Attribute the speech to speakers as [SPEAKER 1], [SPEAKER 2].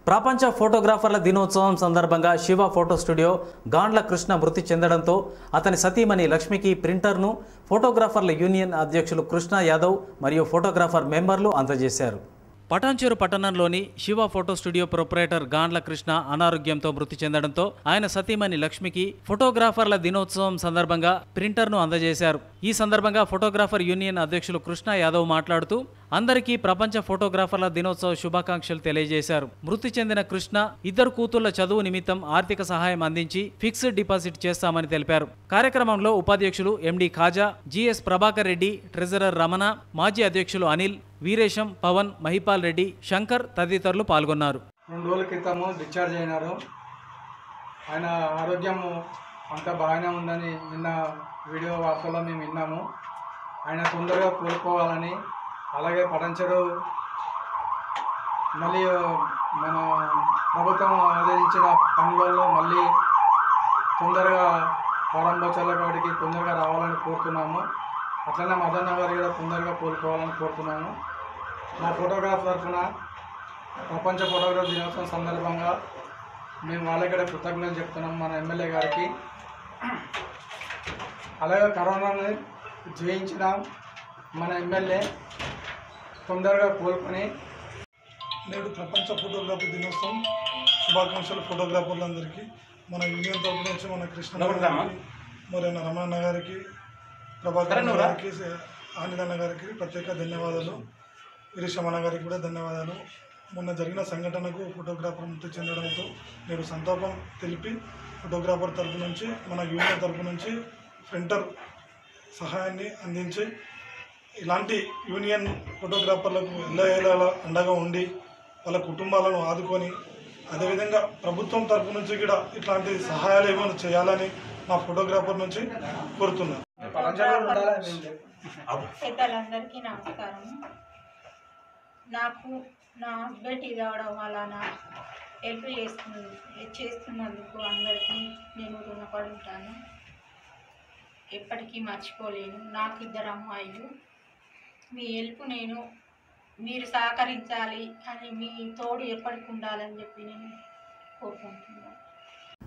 [SPEAKER 1] ప్రపంచ ఫోటోగ్రాఫర్ల దినోత్సవం సందర్భంగా శివ ఫోటో స్టూడియో గాండ్ల కృష్ణ మృతి చెందడంతో అతని సతీమణి లక్ష్మికి ప్రింటర్ను ఫోటోగ్రాఫర్ల యూనియన్ అధ్యక్షులు కృష్ణ యాదవ్ మరియు ఫోటోగ్రాఫర్ మెంబర్లు అందజేశారు పటాన్చేరు పట్టణంలోని Shiva photo studio proprietor Gandla Krishna అనారోగ్యంతో మృతి చెందడంతో ఆయన సతీమణి లక్ష్మికి ఫోటోగ్రాఫర్ల దినోత్సవం సందర్భంగా ప్రింటర్ను అందజేశారు ఈ సందర్భంగా ఫోటోగ్రాఫర్ యూనియన్ అధ్యక్షులు కృష్ణ యాదవ్ మాట్లాడుతూ అందరికీ ప్రపంచ ఫోటోగ్రాఫర్ల దినోత్సవ శుభాకాంక్షలు తెలియజేశారు మృతి చెందిన కృష్ణ ఇద్దరు కూతుళ్ల చదువు నిమిత్తం ఆర్థిక సహాయం అందించి ఫిక్స్డ్ డిపాజిట్ చేస్తామని తెలిపారు కార్యక్రమంలో ఉపాధ్యక్షులు MD Khaja GS Prabhakar Reddy treasurer Ramana మాజీ అధ్యక్షులు అనిల్ వీరేశం పవన్ మహిపాల్ రెడ్డి శంకర్ తదితరులు పాల్గొన్నారు
[SPEAKER 2] రెండు రోజుల క్రితము డిశ్చార్జ్ అయినారు ఆయన ఆరోగ్యము అంత బాగానే ఉందని నిన్న వీడియో వార్తల్లో మేము విన్నాము ఆయన తొందరగా కోలుకోవాలని అలాగే పటంచెరు మళ్ళీ మన ప్రభుత్వం ఆదరించిన పనులలో మళ్ళీ తొందరగా ప్రారంభోత్సవాల కాడికి తొందరగా రావాలని కోరుతున్నాము అట్లనే మదన్న గారు కూడా తొందరగా కోలుకోవాలని కోరుతున్నాము మా ఫోటోగ్రాఫ్ తరఫున ప్రపంచ ఫోటోగ్రాఫ్ దినోత్సవం సందర్భంగా మేము వాళ్ళకి కూడా కృతజ్ఞతలు చెప్తున్నాం మన ఎమ్మెల్యే గారికి అలాగే కరోనాని జయించిన మన ఎమ్మెల్యే తొందరగా కోలుకొని
[SPEAKER 3] నేడు ప్రపంచ ఫోటోగ్రఫీ దినోత్సవం శుభాకాంక్షలు ఫోటోగ్రాఫర్లందరికీ మన యూనియన్ తరపు నుంచి మన కృష్ణ గారికి, మరి మన రమణ గారికి ప్రభాకర్ అన్న గారికి ఆనందన్న గారికి ప్రత్యేక ధన్యవాదాలు వీరేశమణ గారికి కూడా ధన్యవాదాలు మొన్న జరిగిన సంఘటనకు ఫోటోగ్రాఫర్ మృతి చెందడంతో నేడు సంతాపం తెలిపి ఫోటోగ్రాఫర్ తరపు నుంచి మన యూనియన్ తరపు నుంచి ప్రింటర్ సహాయాన్ని అందించి ఇలాంటి యూనియన్ ఫోటోగ్రాఫర్లకు ఎల్లవేళలా అండగా ఉండి వాళ్ళ కుటుంబాలను ఆదుకొని అదేవిధంగా ప్రభుత్వం తరపు నుంచి కూడా ఇట్లాంటి సహాయాలు ఏమైనా చేయాలని మా ఫోటోగ్రాఫర్ నుంచి కోరుతున్నాను
[SPEAKER 4] పెద్దలందరికీ నమస్కారం నాకు నా హస్బెండ్ ఇది అవడం వల్ల నా హెల్ప్ చేస్తు చేస్తున్నందుకు అందరికీ నేను రుణపడి ఉంటాను ఎప్పటికీ మర్చిపోలేను నాకు ఇద్దరు అమ్మాయిలు మీ హెల్ప్ నేను మీరు సహకరించాలి అని మీ తోడు ఎప్పటికి ఉండాలని చెప్పి నేను కోరుకుంటున్నాను